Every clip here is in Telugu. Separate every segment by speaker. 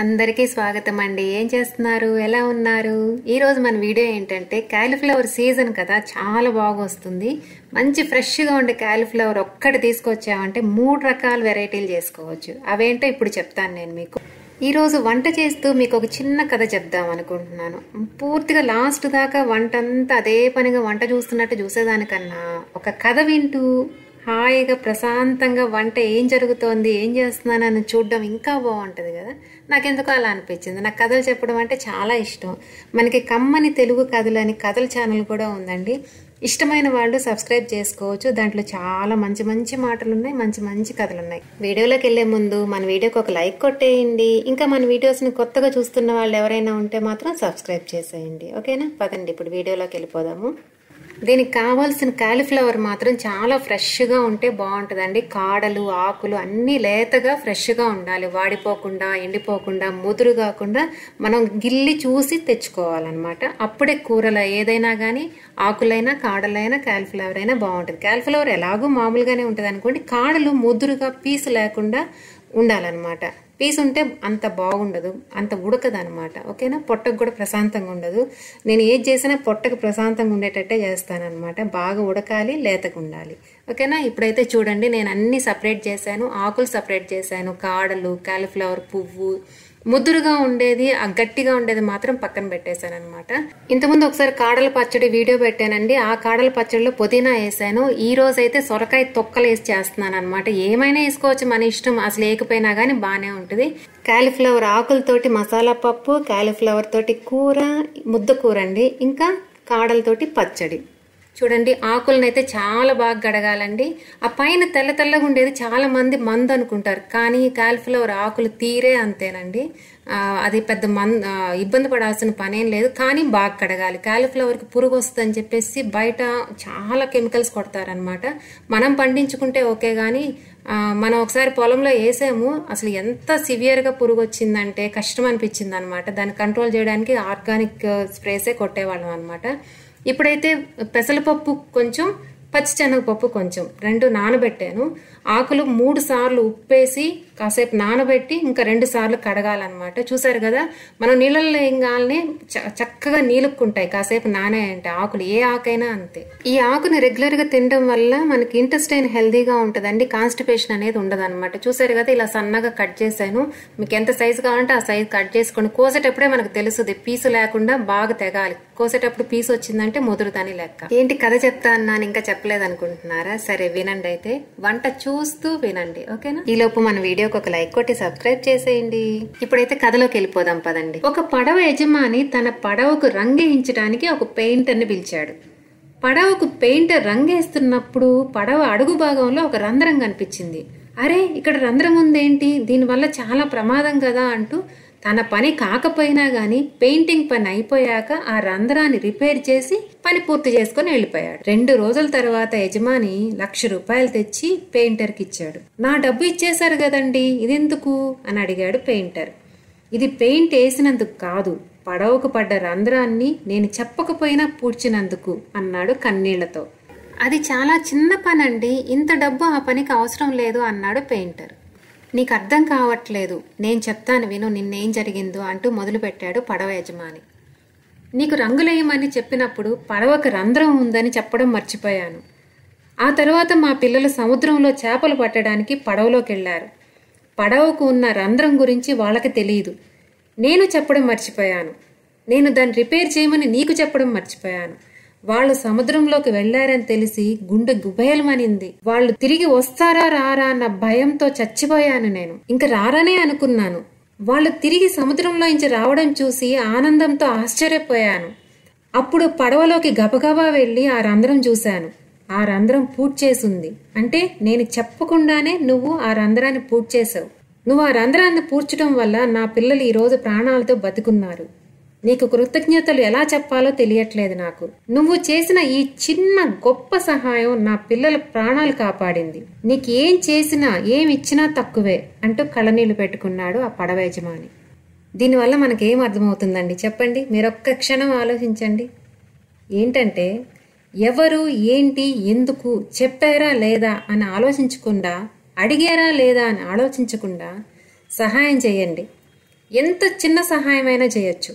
Speaker 1: అందరికీ స్వాగతం అండి ఏం చేస్తున్నారు ఎలా ఉన్నారు ఈ రోజు మన వీడియో ఏంటంటే కాలీఫ్లవర్ సీజన్ కదా చాలా బాగా వస్తుంది మంచి ఫ్రెష్గా ఉండే కాలీఫ్లవర్ ఒక్కటి తీసుకొచ్చామంటే మూడు రకాల వెరైటీలు చేసుకోవచ్చు అవేంటో ఇప్పుడు చెప్తాను నేను మీకు ఈ రోజు వంట చేస్తూ మీకు ఒక చిన్న కథ చెప్దాం అనుకుంటున్నాను పూర్తిగా లాస్ట్ దాకా వంట అంతా అదే పనిగా వంట చూస్తున్నట్టు చూసేదానికన్నా ఒక కథ వింటూ హాయిగా ప్రశాంతంగా వంట ఏం జరుగుతోంది ఏం చేస్తున్నానని చూడడం ఇంకా బాగుంటుంది కదా నాకెందుకో అలా అనిపించింది నాకు కథలు చెప్పడం అంటే చాలా ఇష్టం మనకి కమ్మని తెలుగు కథలు అని కథల ఛానల్ కూడా ఉందండి ఇష్టమైన వాళ్ళు సబ్స్క్రైబ్ చేసుకోవచ్చు దాంట్లో చాలా మంచి మంచి మాటలు ఉన్నాయి మంచి మంచి కథలు ఉన్నాయి వీడియోలోకి వెళ్ళే ముందు మన వీడియోకి ఒక లైక్ కొట్టేయండి ఇంకా మన వీడియోస్ని కొత్తగా చూస్తున్న వాళ్ళు ఎవరైనా ఉంటే మాత్రం సబ్స్క్రైబ్ చేసేయండి ఓకేనా పదండి ఇప్పుడు వీడియోలోకి వెళ్ళిపోదాము దీనికి కావాల్సిన కాలీఫ్లవర్ మాత్రం చాలా ఫ్రెష్గా ఉంటే బాగుంటుందండి కాడలు ఆకులు అన్నీ లేతగా ఫ్రెష్గా ఉండాలి వాడిపోకుండా ఎండిపోకుండా ముదురు కాకుండా మనం గిల్లి చూసి తెచ్చుకోవాలన్నమాట అప్పుడే కూరలో ఏదైనా కానీ ఆకులైనా కాడలైనా కాలీఫ్లవర్ అయినా బాగుంటుంది కాలీఫ్లవర్ ఎలాగో మామూలుగానే ఉంటుంది అనుకోండి కాడలు ముదురుగా పీసు లేకుండా ఉండాలన్నమాట పీస్ ఉంటే అంత బాగుండదు అంత ఉడకదు అనమాట ఓకేనా పొట్టకు కూడా ప్రశాంతంగా ఉండదు నేను ఏది చేసినా పొట్టకు ప్రశాంతంగా ఉండేటట్టే చేస్తానన్నమాట బాగా ఉడకాలి లేతగా ఉండాలి ఓకేనా ఇప్పుడైతే చూడండి నేను అన్ని సపరేట్ చేశాను ఆకులు సపరేట్ చేశాను కాడలు కాలీఫ్లవర్ పువ్వు ముద్దురుగా ఉండేది ఆ గట్టిగా ఉండేది మాత్రం పక్కన పెట్టేశాను అనమాట ఇంతకుముందు ఒకసారి కాడల పచ్చడి వీడియో పెట్టానండి ఆ కాడల పచ్చడిలో పుదీనా వేసాను ఈ రోజు అయితే సొరకాయ తొక్కలు వేసి చేస్తున్నాను అనమాట ఏమైనా వేసుకోవచ్చు మన ఇష్టం అసలు వేయకపోయినా కానీ బాగానే ఉంటుంది కాలీఫ్లవర్ ఆకులతోటి మసాలా పప్పు కాలీఫ్లవర్ తోటి కూర ముద్ద కూర అండి ఇంకా కాడలతోటి పచ్చడి చూడండి ఆకులనైతే చాలా బాగా గడగాలండి ఆ పైన తెల్ల తెల్లగా ఉండేది చాలా మంది మందు అనుకుంటారు కానీ కాలిఫ్లవర్ ఆకులు తీరే అంతేనండి అది పెద్ద మన్ ఇబ్బంది పడాల్సిన పనేం లేదు కానీ బాగా కడగాలి కాలీఫ్లవర్కి పురుగు వస్తుందని చెప్పేసి బయట చాలా కెమికల్స్ కొడతారనమాట మనం పండించుకుంటే ఓకే కానీ మనం ఒకసారి పొలంలో వేసాము అసలు ఎంత సివియర్గా పురుగు వచ్చిందంటే కష్టం అనిపించింది అనమాట దాన్ని కంట్రోల్ చేయడానికి ఆర్గానిక్ స్ప్రేసే కొట్టేవాళ్ళం అనమాట ఇప్పుడైతే పెసరపప్పు కొంచెం పచ్చిశనగపప్పు కొంచెం రెండు నానబెట్టాను ఆకులు మూడు సార్లు ఉప్పేసి కాసేపు నానబెట్టి ఇంకా రెండు సార్లు కడగాలన్నమాట చూసారు కదా మనం నీళ్ళల్లో వేయగానే చక్కగా నీలుక్కుంటాయి కాసేపు నానాయంటే ఆకులు ఏ ఆకైనా అంతే ఈ ఆకుని రెగ్యులర్గా తినడం వల్ల మనకి ఇంటెస్టైన్ హెల్దీగా ఉంటుందండి కాన్స్టిపేషన్ అనేది ఉండదు చూసారు కదా ఇలా సన్నగా కట్ చేశాను మీకు ఎంత సైజు కావాలంటే ఆ సైజు కట్ చేసుకోండి కోసేటప్పుడే మనకు తెలుస్తుంది పీసు లేకుండా బాగా తెగాలి కోసేటప్పుడు పీసు వచ్చిందంటే ముదురుదని లెక్క ఏంటి కథ చెప్తా అన్నాను ఇంకా చెప్పలేదు అనుకుంటున్నారా సరే వినండి అయితే వంట చూస్తూ వినండి ఓకేనా ఈ లోపు మన వీడియోకి ఒక లైక్ కొట్టి సబ్స్క్రైబ్ చేసేయండి ఇప్పుడైతే కథలోకి వెళ్ళిపోదాం పదండి ఒక పడవ యజమాని తన పడవకు రంగేయించడానికి ఒక పెయింటర్ ని పిలిచాడు పడవకు పెయింటర్ రంగేస్తున్నప్పుడు పడవ అడుగు భాగంలో ఒక రంధ్రం కనిపించింది అరే ఇక్కడ రంధ్రం ఉందేంటి దీనివల్ల చాలా ప్రమాదం కదా అంటూ తన పని కాకపోయినా గాని పెయింటింగ్ పని అయిపోయాక ఆ రంధ్రాన్ని రిపేర్ చేసి పని పూర్తి చేసుకుని వెళ్ళిపోయాడు రెండు రోజుల తర్వాత యజమాని లక్ష రూపాయలు తెచ్చి పెయింటర్కి ఇచ్చాడు నా డబ్బు ఇచ్చేశారు కదండి ఇదెందుకు అని అడిగాడు పెయింటర్ ఇది పెయింట్ వేసినందుకు కాదు పడవకు పడ్డ రంధ్రాన్ని నేను చెప్పకపోయినా పూడ్చినందుకు అన్నాడు కన్నీళ్లతో అది చాలా చిన్న పని అండి ఇంత డబ్బు ఆ పనికి అవసరం లేదు అన్నాడు పెయింటర్ నీకు అర్థం కావట్లేదు నేను చెప్తాను విను నిన్నేం జరిగిందో అంటూ మొదలుపెట్టాడు పడవ యజమాని నీకు రంగులేయమని చెప్పినప్పుడు పడవకు రంధ్రం ఉందని చెప్పడం మర్చిపోయాను ఆ తర్వాత మా పిల్లలు సముద్రంలో చేపలు పట్టడానికి పడవలోకి వెళ్లారు పడవకు ఉన్న రంధ్రం గురించి వాళ్ళకి తెలియదు నేను చెప్పడం మర్చిపోయాను నేను దాన్ని రిపేర్ చేయమని నీకు చెప్పడం మర్చిపోయాను వాళ్ళు సముద్రంలోకి వెళ్లారని తెలిసి గుండె గుబేలమనింది వాళ్ళు తిరిగి వస్తారా రారా అన్న భయంతో చచ్చిపోయాను నేను ఇంక రారనే అనుకున్నాను వాళ్ళు తిరిగి సముద్రంలో నుంచి రావడం చూసి ఆనందంతో ఆశ్చర్యపోయాను అప్పుడు పడవలోకి గబగబా వెళ్లి ఆ రంధ్రం చూశాను ఆ రంధ్రం పూడ్చేసింది అంటే నేను చెప్పకుండానే నువ్వు ఆ రంధ్రాన్ని పూడ్చేశావు నువ్వు ఆ రంధ్రాన్ని పూడ్చడం వల్ల నా పిల్లలు ఈరోజు ప్రాణాలతో బతుకున్నారు నీకు కృతజ్ఞతలు ఎలా చెప్పాలో తెలియట్లేదు నాకు నువ్వు చేసిన ఈ చిన్న గొప్ప సహాయం నా పిల్లల ప్రాణాలు కాపాడింది నీకు ఏం చేసినా ఏం ఇచ్చినా తక్కువే అంటూ కళ్ళనీళ్లు పెట్టుకున్నాడు ఆ పడవ యజమాని దీనివల్ల మనకేం అర్థమవుతుందండి చెప్పండి మీరొక్క క్షణం ఆలోచించండి ఏంటంటే ఎవరు ఏంటి ఎందుకు చెప్పారా లేదా అని ఆలోచించకుండా అడిగారా లేదా అని ఆలోచించకుండా సహాయం చేయండి ఎంత చిన్న సహాయమైనా చేయొచ్చు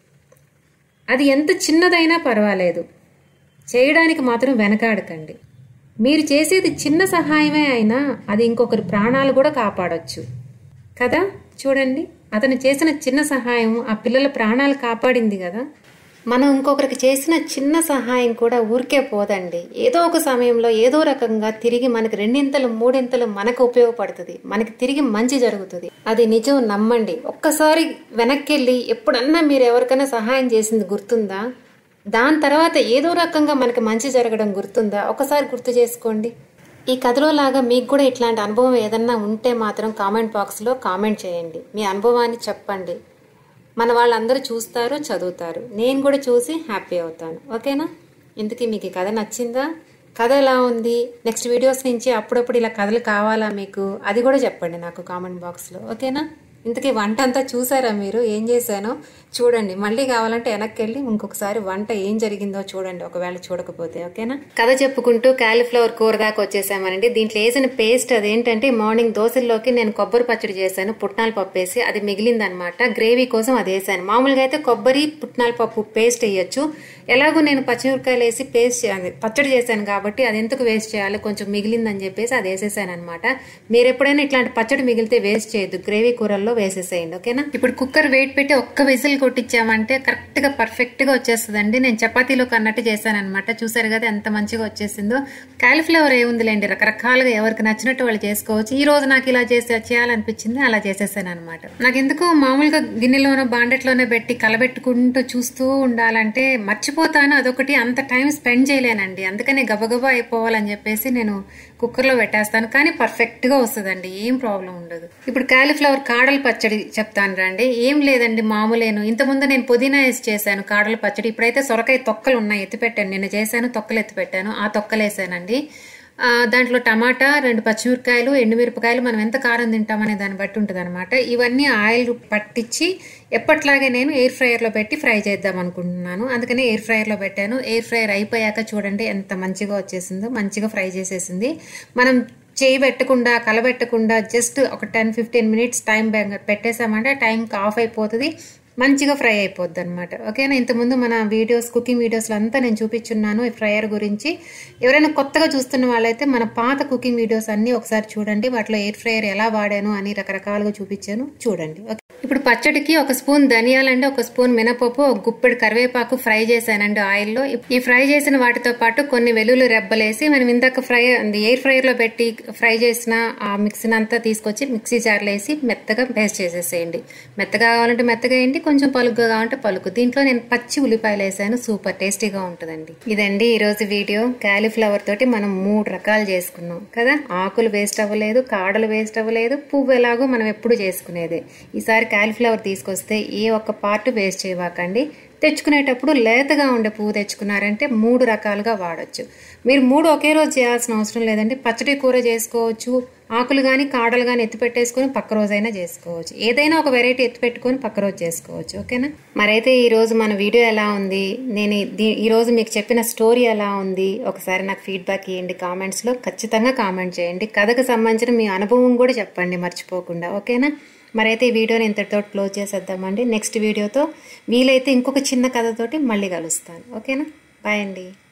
Speaker 1: అది ఎంత చిన్నదైనా పర్వాలేదు చేయడానికి మాత్రం వెనకాడకండి మీరు చేసేది చిన్న సహాయమే అయినా అది ఇంకొకరి ప్రాణాలు కూడా కాపాడొచ్చు కదా చూడండి అతను చేసిన చిన్న సహాయం ఆ పిల్లల ప్రాణాలు కాపాడింది కదా మనం ఇంకొకరికి చేసిన చిన్న సహాయం కూడా ఊరికే పోదండి ఏదో ఒక సమయంలో ఏదో రకంగా తిరిగి మనకి రెండింతలు మూడింతలు మనకు ఉపయోగపడుతుంది మనకి తిరిగి మంచి జరుగుతుంది అది నిజం నమ్మండి ఒక్కసారి వెనక్కి వెళ్ళి ఎప్పుడన్నా మీరు ఎవరికైనా సహాయం చేసింది గుర్తుందా దాని తర్వాత ఏదో రకంగా మనకి మంచి జరగడం గుర్తుందా ఒకసారి గుర్తు చేసుకోండి ఈ కథలో లాగా మీకు కూడా ఇట్లాంటి అనుభవం ఏదన్నా ఉంటే మాత్రం కామెంట్ బాక్స్లో కామెంట్ చేయండి మీ అనుభవాన్ని చెప్పండి మన వాళ్ళందరూ చూస్తారు చదువుతారు నేను కూడా చూసి హ్యాపీ అవుతాను ఓకేనా ఇంతకీ మీకు ఈ కథ నచ్చిందా కథ ఎలా ఉంది నెక్స్ట్ వీడియోస్ నుంచి అప్పుడప్పుడు ఇలా కథలు కావాలా మీకు అది కూడా చెప్పండి నాకు కామెంట్ బాక్స్లో ఓకేనా ఇంతకీ వంట అంతా చూసారా మీరు ఏం చేశానో చూడండి మళ్ళీ కావాలంటే వెనక్కి వెళ్ళి ఇంకొకసారి వంట ఏం జరిగిందో చూడండి ఒకవేళ చూడకపోతే ఓకేనా కథ చెప్పుకుంటూ కాలీఫ్లవర్ కూర దాకా వచ్చేసామనండి దీంట్లో వేసిన పేస్ట్ అదేంటంటే మార్నింగ్ దోశల్లోకి నేను కొబ్బరి పచ్చడి చేశాను పుట్నాల పప్పు వేసి అది మిగిలిందనమాట గ్రేవీ కోసం అది వేసాను మామూలుగా అయితే కొబ్బరి పుట్నాల పప్పు పేస్ట్ వేయొచ్చు ఎలాగో నేను పచ్చిమిరపకాయలు వేసి పేస్ట్ చేయాలి పచ్చడి చేశాను కాబట్టి అది ఎందుకు వేస్ట్ చేయాలి కొంచెం మిగిలిందని చెప్పేసి అది వేసేసాను అనమాట మీరు ఎప్పుడైనా ఇట్లాంటి పచ్చడి మిగిలితే వేస్ట్ చేయొద్దు గ్రేవీ కూరల్లో వేసేసేయండి ఓకేనా ఇప్పుడు కుక్కర్ వెయిట్ పెట్టి ఒక్క విజిల్ కొట్టించామంటే కరెక్ట్ గా పర్ఫెక్ట్ గా వచ్చేస్తుందండి నేను చపాతీలో కన్నట్టు చేశాను అనమాట చూసారు కదా ఎంత మంచిగా వచ్చేసిందో కాలీఫ్లవర్ ఏముందిలేండి రకరకాలుగా ఎవరికి నచ్చినట్టు వాళ్ళు చేసుకోవచ్చు ఈ రోజు నాకు ఇలా చేసి చేయాలనిపించింది అలా చేసేసాను అనమాట నాకు ఎందుకు మామూలుగా గిన్నెలోనో బాండెట్లోనే పెట్టి కలబెట్టుకుంటూ చూస్తూ ఉండాలంటే మర్చిపోతాను అదొకటి అంత టైం స్పెండ్ చేయలేనండి అందుకనే గబగబా అయిపోవాలని చెప్పేసి నేను కుక్కర్లో పెట్టేస్తాను కానీ పర్ఫెక్ట్ గా వస్తుందండి ఏం ప్రాబ్లం ఉండదు ఇప్పుడు కాలీఫ్లవర్ కాడల పచ్చడి చెప్తాను రండి ఏం లేదండి మామూలేను ఇంతకుముందు నేను పుదీనా వేసి చేశాను కాడల పచ్చడి ఇప్పుడైతే సొరకాయ తొక్కలు ఉన్నాయి ఎత్తి పెట్టాను నిన్న చేశాను తొక్కలు ఎత్తి పెట్టాను ఆ తొక్కలు వేసానండి ఆ, దాంట్లో టమాటా రెండు పచ్చిమిరపకాయలు ఎండుమిరపకాయలు మనం ఎంత కారం తింటామనే దాన్ని బట్టి ఉంటుంది అనమాట ఇవన్నీ ఆయిల్ పట్టించి ఎప్పట్లాగే నేను ఎయిర్ ఫ్రైయర్లో పెట్టి ఫ్రై చేద్దాం అనుకుంటున్నాను అందుకని ఎయిర్ ఫ్రైయర్లో పెట్టాను ఎయిర్ ఫ్రైయర్ అయిపోయాక చూడండి ఎంత మంచిగా వచ్చేసిందో మంచిగా ఫ్రై చేసేసింది మనం చేయి పెట్టకుండా కలబెట్టకుండా జస్ట్ ఒక టెన్ ఫిఫ్టీన్ మినిట్స్ టైం పెట్టేసామంటే టైంకి ఆఫ్ అయిపోతుంది మంచిగా ఫ్రై అయిపోద్ది అనమాట ఓకేనా ఇంతకుముందు మన వీడియోస్ కుకింగ్ వీడియోస్లో అంతా నేను చూపించున్నాను ఈ ఫ్రైయర్ గురించి ఎవరైనా కొత్తగా చూస్తున్న వాళ్ళైతే మన పాత కుకింగ్ వీడియోస్ అన్నీ ఒకసారి చూడండి వాటిలో ఎయిర్ ఫ్రైయర్ ఎలా వాడాను అని రకరకాలుగా చూపించాను చూడండి ఓకే ఇప్పుడు పచ్చడికి ఒక స్పూన్ ధనియాలండి ఒక స్పూన్ మినపప్పు ఒక గుప్పెడు కరివేపాకు ఫ్రై చేశానండి ఆయిల్లో ఈ ఫ్రై చేసిన వాటితో పాటు కొన్ని వెల్లుల్లి రెబ్బలేసి మనం ఇందాక ఫ్రై ఎయిర్ ఫ్రైయర్ లో పెట్టి ఫ్రై చేసిన ఆ మిక్సీని అంతా తీసుకొచ్చి మిక్సీ జార్లో వేసి మెత్తగా పేస్ట్ చేసేసేయండి మెత్తగా కావాలంటే మెత్తగా వేయండి కొంచెం పలుకుగా కావాలంటే పలుకు దీంట్లో నేను పచ్చి ఉల్లిపాయలు వేసాను సూపర్ టేస్టీగా ఉంటుందండి ఇదండి ఈ రోజు వీడియో కాలీఫ్లవర్ తోటి మనం మూడు రకాలు చేసుకున్నాం కదా ఆకులు వేస్ట్ అవ్వలేదు కాడలు వేస్ట్ అవ్వలేదు పువ్వు ఎలాగో మనం ఎప్పుడు చేసుకునేదే ఈసారి కాలీఫ్లవర్ తీసుకొస్తే ఏ ఒక్క పార్ట్ వేస్ట్ చేయవాకండి తెచ్చుకునేటప్పుడు లేతగా ఉండే పువ్వు తెచ్చుకున్నారంటే మూడు రకాలుగా వాడచ్చు మీరు మూడు ఒకే రోజు చేయాల్సిన అవసరం లేదండి పచ్చడి కూర చేసుకోవచ్చు ఆకులు కానీ కాడలు కానీ ఎత్తి పెట్టేసుకొని పక్క రోజైనా చేసుకోవచ్చు ఏదైనా ఒక వెరైటీ ఎత్తి పెట్టుకొని పక్క రోజు చేసుకోవచ్చు ఓకేనా మరైతే ఈ రోజు మన వీడియో ఎలా ఉంది నేను దీ- ఈ రోజు మీకు చెప్పిన స్టోరీ ఎలా ఉంది ఒకసారి నాకు ఫీడ్బ్యాక్ ఇవ్వండి కామెంట్స్లో ఖచ్చితంగా కామెంట్ చేయండి కథకు సంబంధించిన మీ అనుభవం కూడా చెప్పండి మర్చిపోకుండా ఓకేనా మరైతే ఈ వీడియోని ఇంతటితో క్లోజ్ చేసేద్దామండి నెక్స్ట్ వీడియోతో వీలైతే ఇంకొక చిన్న కథతోటి మళ్ళీ కలుస్తాను ఓకేనా బాయ్ అండి